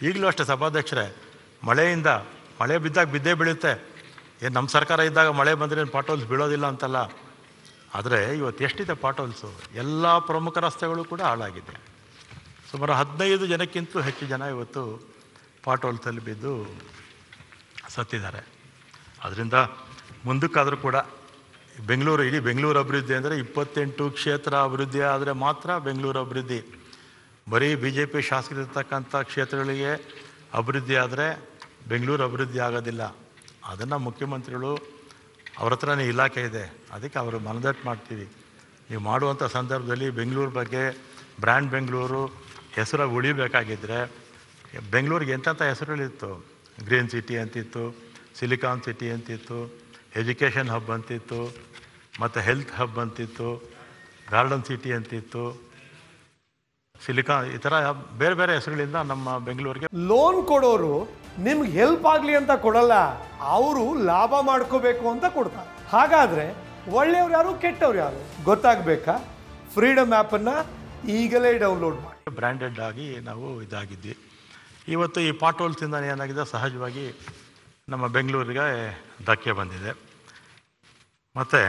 ಈಗಲೂ ಅಷ್ಟೇ ಸಭಾಧ್ಯಕ್ಷರೇ ಮಳೆಯಿಂದ ಮಳೆ ಬಿದ್ದಾಗ ಬಿದ್ದೇ ಬೀಳುತ್ತೆ ಏನು ನಮ್ಮ ಸರ್ಕಾರ ಇದ್ದಾಗ ಮಳೆ ಬಂದರೆ ಪಾಟೋಲ್ಸ್ ಬೀಳೋದಿಲ್ಲ ಅಂತಲ್ಲ ಆದರೆ ಇವತ್ತು ಎಷ್ಟಿದೆ ಪಾಟೋಲ್ಸು ಎಲ್ಲ ಪ್ರಮುಖ ರಸ್ತೆಗಳು ಕೂಡ ಹಾಳಾಗಿದೆ ಸುಮಾರು ಹದಿನೈದು ಜನಕ್ಕಿಂತಲೂ ಹೆಚ್ಚು ಜನ ಇವತ್ತು ಪಾಟೋಲ್ಸಲ್ಲಿ ಬಿದ್ದು ಸತ್ತಿದ್ದಾರೆ ಅದರಿಂದ ಮುಂದಕ್ಕಾದರೂ ಕೂಡ ಬೆಂಗಳೂರು ಇಡೀ ಬೆಂಗಳೂರು ಅಭಿವೃದ್ಧಿ ಅಂದರೆ ಇಪ್ಪತ್ತೆಂಟು ಕ್ಷೇತ್ರ ಅಭಿವೃದ್ಧಿ ಆದರೆ ಮಾತ್ರ ಬೆಂಗಳೂರು ಅಭಿವೃದ್ಧಿ ಬರೀ ಬಿ ಜೆ ಪಿ ಶಾಸಕರಿರ್ತಕ್ಕಂಥ ಕ್ಷೇತ್ರಗಳಿಗೆ ಅಭಿವೃದ್ಧಿ ಆದರೆ ಬೆಂಗಳೂರು ಅಭಿವೃದ್ಧಿ ಆಗೋದಿಲ್ಲ ಅದನ್ನು ಮುಖ್ಯಮಂತ್ರಿಗಳು ಅವ್ರ ಹತ್ರನೇ ಇಲಾಖೆ ಇದೆ ಅದಕ್ಕೆ ಅವರು ಮನದಟ್ಟು ಮಾಡ್ತೀವಿ ನೀವು ಮಾಡುವಂಥ ಸಂದರ್ಭದಲ್ಲಿ ಬೆಂಗಳೂರು ಬಗ್ಗೆ ಬ್ರ್ಯಾಂಡ್ ಬೆಂಗಳೂರು ಹೆಸರು ಉಳಿಬೇಕಾಗಿದ್ದರೆ ಬೆಂಗಳೂರಿಗೆ ಎಂತೆಂಥ ಹೆಸರುಗಳಿತ್ತು ಗ್ರೀನ್ ಸಿಟಿ ಅಂತಿತ್ತು ಸಿಲಿಕಾನ್ ಸಿಟಿ ಅಂತಿತ್ತು ಎಜುಕೇಷನ್ ಹಬ್ ಅಂತಿತ್ತು ಮತ್ತು ಹೆಲ್ತ್ ಹಬ್ ಅಂತಿತ್ತು ಗಾರ್ಡನ್ ಸಿಟಿ ಅಂತಿತ್ತು ಸಿಲಿಕಾನ್ ಈ ಥರ ಬೇರೆ ಬೇರೆ ಹೆಸರುಗಳಿಂದ ನಮ್ಮ ಬೆಂಗಳೂರಿಗೆ ಲೋನ್ ಕೊಡೋರು ನಿಮ್ಗೆ ಹೆಲ್ಪ್ ಆಗ್ಲಿ ಅಂತ ಕೊಡಲ್ಲ ಅವರು ಲಾಭ ಮಾಡ್ಕೋಬೇಕು ಅಂತ ಕೊಡ್ತಾರೆ ಹಾಗಾದ್ರೆ ಒಳ್ಳೆಯವ್ರು ಯಾರು ಕೆಟ್ಟವ್ರು ಯಾರು ಗೊತ್ತಾಗ್ಬೇಕಾ ಫ್ರೀಡಮ್ ಆ್ಯಪನ್ನು ಈಗಲೇ ಡೌನ್ಲೋಡ್ ಮಾಡಿ ಬ್ರ್ಯಾಂಡೆಡ್ ಆಗಿ ನಾವು ಇದಾಗಿದ್ವಿ ಇವತ್ತು ಈ ಪಾಟೋಲ್ಸಿಂದ ಏನಾಗಿದೆ ಸಹಜವಾಗಿ ನಮ್ಮ ಬೆಂಗಳೂರಿಗೆ ಧಕ್ಕೆ ಬಂದಿದೆ ಮತ್ತು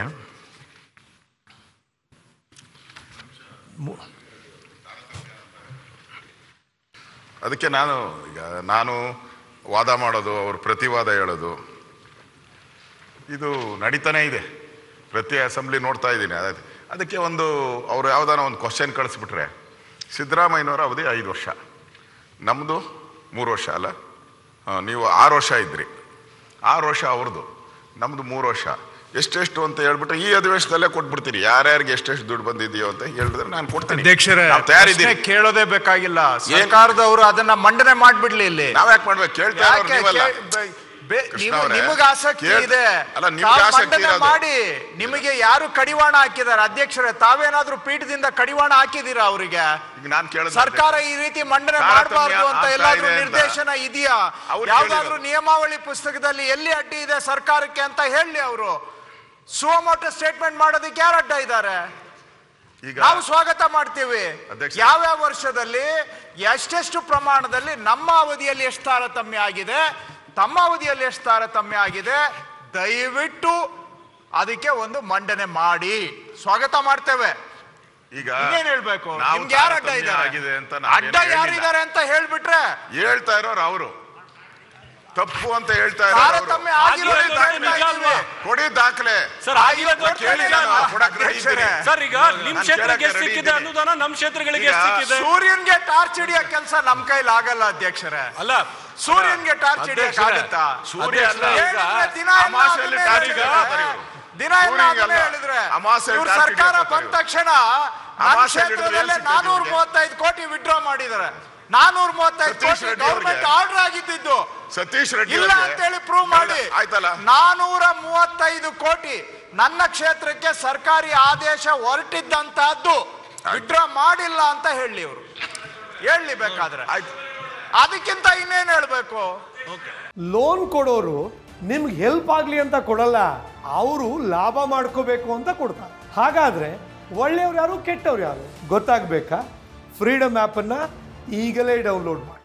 ಅದಕ್ಕೆ ನಾನು ಈಗ ನಾನು ವಾದ ಮಾಡೋದು ಅವ್ರ ಪ್ರತಿವಾದ ಹೇಳೋದು ಇದು ನಡೀತಾನೇ ಇದೆ ಪ್ರತಿ ಅಸೆಂಬ್ಲಿ ನೋಡ್ತಾ ಇದ್ದೀನಿ ಅದ್- ಅದಕ್ಕೆ ಒಂದು ಅವ್ರು ಯಾವ್ದಾನ ಒಂದು ಕ್ವಶನ್ ಕಳಿಸ್ಬಿಟ್ರೆ ಸಿದ್ದರಾಮಯ್ಯನವರ ಅವಧಿ ಐದು ವರ್ಷ ನಮ್ಮದು ಮೂರು ವರ್ಷ ಅಲ್ಲ ಆ, ನೀವು ಆರು ವರ್ಷ ಇದ್ರಿ ಆರು ವರ್ಷ ಅವ್ರದ್ದು ನಮ್ಮದು ಮೂರು ವರ್ಷ ಎಷ್ಟೆಷ್ಟು ಅಂತ ಹೇಳ್ಬಿಟ್ರೆ ಈ ಅಧಿವೇಶನದಲ್ಲೇ ಕೊಟ್ಬಿಡ್ತೀನಿ ಯಾರ್ಯಾರಿಗೆ ಎಷ್ಟೆಷ್ಟು ದುಡ್ಡು ಬಂದಿದೆಯೋ ಅಂತ ಹೇಳಿದ್ರೆ ನಾನು ಕೊಡ್ತೀನಿ ಅಧ್ಯಕ್ಷರೇ ನಾವು ತಯಾರಿದ್ದೀವಿ ಪ್ರಶ್ನೆ ಕೇಳೋದೇ ಬೇಕಾಗಿಲ್ಲ ಸರ್ಕಾರದವರು ಅದನ್ನ ಮಂಡನೆ ಮಾಡ್ಬಿಡ್ಲಿ ಇಲ್ಲಿ ನಾವ್ ಯಾಕೆ ಮಾಡ್ಬೇಕು ಕೇಳ್ತಾ ಇರೋರು ಯಾಕೆ ನೀವಲ್ಲ ಕೇ- ಬೆ- ಬೆ- ಕೃಷ್ಣ ನೀವು- ಅವ್ರೆ, ನಿಮಗೆ ಆಸಕ್ತಿ ಕೇಳ್- ಇದೆ ಅಲ್ಲ, ನಿಮ್ಗೆ ತಾವು ಆಸಕ್ತಿ ಮಂಡನೆ ಇರೋದು. ಮಾಡಿ ನಿಮಗೆ ಯಾರು ಕಡಿವಾಣ ಹಾಕಿದ್ದಾರೆ ಅಧ್ಯಕ್ಷರೇ ತಾವೇನಾದ್ರೂ ಪೀಠದಿಂದ ಕಡಿವಾಣ ಹಾಕಿದೀರಾ ಅವರಿಗೆ ಈಗ ನಾನು ಕೇಳಿದ ಸರ್ಕಾರ ಈ ರೀತಿ ಮಂಡನೆ ತಾರತಮ್ಯ ಮಾಡಬಾರ್ದು ಅಂತ ಆಗ್ತಾ ಎಲ್ಲಾದ್ರೂ ಇದೆ ಅಂತ. ನಿರ್ದೇಶನ ಇದೆಯಾ ಅವ್ರು ಯಾವ್ದಾದ್ರೂ ಕೇಳಿದ್ರು. ನಿಯಮಾವಳಿ ಪುಸ್ತಕದಲ್ಲಿ ಎಲ್ಲಿ ಅಡ್ಡಿ ಇದೆ ಸರ್ಕಾರಕ್ಕೆ ಅಂತ ಹೇಳಿ ಅವರು ಸುವಮೋಟ ಸ್ಟೇಟ್ಮೆಂಟ್ ಮಾಡೋದಕ್ಕೆ ಯಾರು ಅಡ್ಡ ಇದ್ದಾರೆ ಈಗ ನಾವು ಸ್ವಾಗತ ಮಾಡ್ತೀವಿ ಅಧ್ಯಕ್ಷ. ಯಾವ್ಯಾವ ವರ್ಷದಲ್ಲಿ ಎಷ್ಟೆಷ್ಟು ಪ್ರಮಾಣದಲ್ಲಿ ನಮ್ಮ ಅವಧಿಯಲ್ಲಿ ಎಷ್ಟು ತಾರತಮ್ಯ ಆಗಿದೆ ತಮ್ಮ ಅವಧಿಯಲ್ಲಿ ಎಷ್ಟು ತಾರತಮ್ಯ ಆಗಿದೆ ದಯವಿಟ್ಟು ಅದಕ್ಕೆ ಒಂದು ಮಂಡನೆ ಮಾಡಿ ಸ್ವಾಗತ ಮಾಡ್ತೇವೆ ಈಗ ಇನ್ನೇನ್ ಹೇಳ್ಬೇಕು ನಾವು ನಿಮ್ಗೆ ಯಾರು ಅಡ್ಡ ತಾರತಮ್ಯ ಇದ್ದಾರೆ ಆಗಿದೆ ಅಂತ ನಾವೇನು ಅಡ್ಡ ಹೇಳಿಲ್ಲ. ಯಾರಿದ್ದಾರೆ ಅಂತ ಹೇಳ್ಬಿಟ್ರೆ ಹೇಳ್ತಾ ಇರೋರು ಅವರು ತಪ್ಪು ಅಂತ ಹೇಳ್ತಾ ಇರೋರು ಅವ್ರು. ತಾರತಮ್ಯ ಆಗಿರೋದು ಆಗಿರೋದು ದಾಖಲೆ ನಿಜ ಅಲ್ವಾ? ಕೊಡಿ ದಾಖಲೆ ಸರ್ ಆಗಿರೋದು ಕೇಳಿಲ್ಲ ನಾವು ಕೊಡಕ್ ready ಇದ್ದೀನಿ. ಸರ್ ಈಗ ನಿಮ್ ನಾನ್ ಕ್ಷೇತ್ರಕ್ಕೆ ಕೇಳಕ್ಕೆ ಎಷ್ಟು ready ಸಿಕ್ಕಿದೆ ಇದ್ದೀನಿ. ಅನುದಾನ ನಮ್ ಕ್ಷೇತ್ರಗಳಿಗೆ ಈಗ ಎಷ್ಟು ಸಿಕ್ಕಿದೆ ಸೂರ್ಯನ್ಗೆ ಟಾರ್ಚ್ ಹಿಡಿಯೋ ಕೆಲಸ ನಮ್ ಕೈಲಿ ಆಗಲ್ಲ ಅಧ್ಯಕ್ಷರೇ ಅಲ್ಲ ಸೂರ್ಯನ್ಗೆ ಟಾರ್ಚ್ ಹಿಡಿಯಕ್ ಅಧ್ಯಕ್ಷರೇ, ಆಗುತ್ತಾ ಸೂರ್ಯ ಅಲ್ಲ. ಹೇಳಿದ್ರೆ ದಿನ ಎಲ್ಲ ಅಮಾವಾಸ್ಯೆಯಲ್ಲಿ ಅದನ್ನೇ ಟಾರ್ಚ್ ಹೇಳಿದ್ರೆ, ಹಿಡಿಯೋದು ಇವ್ರು. ದಿನ ಎಲ್ಲ ಸೂರ್ಯನಿಗೆ ಅದನ್ನೇ ಅಲ್ಲ. ಹೇಳಿದ್ರೆ ಅಮಾವಾಸ್ಯೆಯಲ್ಲಿ ಇವ್ರ ಟಾರ್ಚ್ ಸರ್ಕಾರ ಹಿಡಿಯೋದು ಬಂದ ಇವ್ರು. ತಕ್ಷಣ ನನ್ನ ಅಮಾವಾಸ್ಯೆಯಲ್ಲಿ ಹಿಡಿದ್ರೆ ಕ್ಷೇತ್ರದಲ್ಲೇ ಏನ್ ಸಿಕ್ಕಿದೆ ನಾನೂರ ಇವ್ರಿಗೆ? ಮೂವತ್ತೈದು ಕೋಟಿ ವಿಡ್ರಾ ಮಾಡಿದ್ದಾರೆ ನಾನೂರ ಮೂವತ್ತೈದು ಸತೀಶ್ ಕೋಟಿ ರೆಡ್ಡಿ ಗೌರ್ಮೆಂಟ್ ಅವ್ರಿಗೆ. ಆರ್ಡರ್ ಆಗಿದ್ದು ಸತೀಶ್ ರೆಡ್ಡಿ ಇಲ್ಲ ಅವ್ರಿಗೆ ಅಂತೇಳಿ ಪ್ರೂವ್ ಮಾಡಿ ಆಯ್ತಲ್ಲ ನಾನೂರ ಮೂವತ್ತೈದು ಕೋಟಿ ನನ್ನ ಕ್ಷೇತ್ರಕ್ಕೆ ಸರ್ಕಾರಿ ಆದೇಶ ಹೊರಟಿದ್ದಂತಹದ್ದು ವಿಡ್ರಾ ಮಾಡಿಲ್ಲ ಅಂತ ಹೇಳಿ ಇವರು ಹೇಳಿ ಬೇಕಾದ್ರೆ ಆಯ್ತು ಅದಕ್ಕಿಂತ ಇನ್ನೇನ್ ಹೇಳ್ಬೇಕು ಲೋನ್ ಕೊಡೋರು ನಿಮ್ಗೆ ಹೆಲ್ಪ್ ಆಗಲಿ ಅಂತ ಕೊಡಲ್ಲ ಅವರು ಲಾಭ ಮಾಡ್ಕೋಬೇಕು ಅಂತ ಕೊಡ್ತಾರೆ ಹಾಗಾದ್ರೆ ಒಳ್ಳೆಯವ್ರು ಯಾರು ಕೆಟ್ಟವ್ರು ಯಾರು ಗೊತ್ತಾಗ್ಬೇಕಾ ಫ್ರೀಡಮ್ ಆ್ಯಪನ್ನು ಈಗಲೇ ಡೌನ್ಲೋಡ್ ಮಾಡಿ